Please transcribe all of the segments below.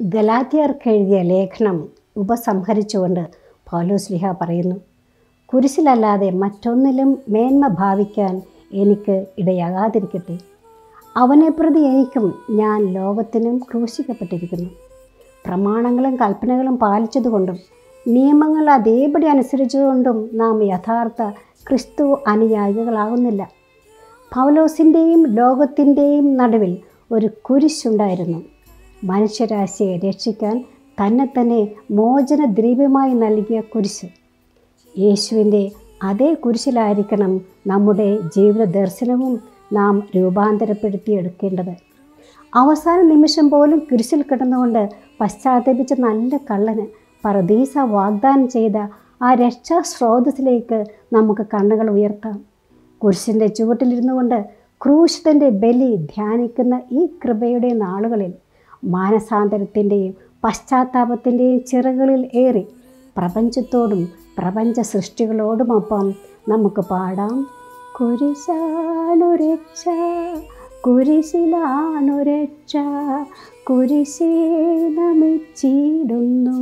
ഗലാത്തിയർക്ക് എഴുതിയ ലേഖനം ഉപസംഹരിച്ചുകൊണ്ട് പൗലോസ്ലിഹ പറയുന്നു കുരിശിലല്ലാതെ മറ്റൊന്നിലും മേന്മ ഭാവിക്കാൻ എനിക്ക് ഇടയാകാതിരിക്കട്ടെ അവനെ പ്രതി എനിക്കും ഞാൻ ലോകത്തിനും ക്രൂശിക്കപ്പെട്ടിരിക്കുന്നു പ്രമാണങ്ങളും കൽപ്പനകളും പാലിച്ചതുകൊണ്ടും നിയമങ്ങൾ അതേപടി അനുസരിച്ചുകൊണ്ടും നാം യഥാർത്ഥ ക്രിസ്തു അനുയായികളാകുന്നില്ല പൗലോസിൻ്റെയും ലോകത്തിൻ്റെയും നടുവിൽ ഒരു കുരിശുണ്ടായിരുന്നു മനുഷ്യരാശിയെ രക്ഷിക്കാൻ തന്നെ തന്നെ മോചന ദ്രീപ്യമായി നൽകിയ കുരിശ് യേശുവിൻ്റെ അതേ കുരിശിലായിരിക്കണം നമ്മുടെ ജീവിത ദർശനവും നാം രൂപാന്തരപ്പെടുത്തിയെടുക്കേണ്ടത് അവസാന നിമിഷം പോലും കുരിശിൽ കിടന്നുകൊണ്ട് പശ്ചാത്തപിച്ച നല്ല കള്ളന് പറദീസ വാഗ്ദാനം ചെയ്ത ആ രക്ഷാ സ്രോതസ്സിലേക്ക് നമുക്ക് കണ്ണുകൾ ഉയർത്താം കുരിശിൻ്റെ ചുവട്ടിലിരുന്നു കൊണ്ട് ക്രൂശിതൻ്റെ ബലി ധ്യാനിക്കുന്ന ഈ കൃപയുടെ നാളുകളിൽ മാനസാന്തരത്തിൻ്റെയും പശ്ചാത്താപത്തിൻ്റെയും ചിറകളിൽ ഏറി പ്രപഞ്ചത്തോടും പ്രപഞ്ച സൃഷ്ടികളോടുമൊപ്പം നമുക്ക് പാടാം കുരിശാണു രക്ഷ കുരിശിലാണു രക്ഷ കുരിശേ നമിച്ചിടുന്നു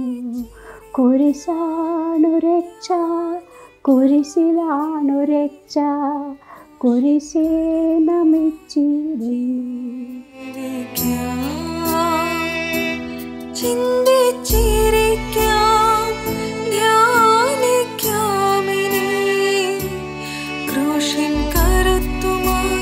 കുരിശാണു രക്ഷ കുരിശിലാണു രക്ഷ കുരിശേ നമിച്ചിടുന്നു ചിന്തിച്ചിരിക്കാം ധ്യാനിക്കാം ഇനി ക്രൂശിൻ കരുത്തുമായി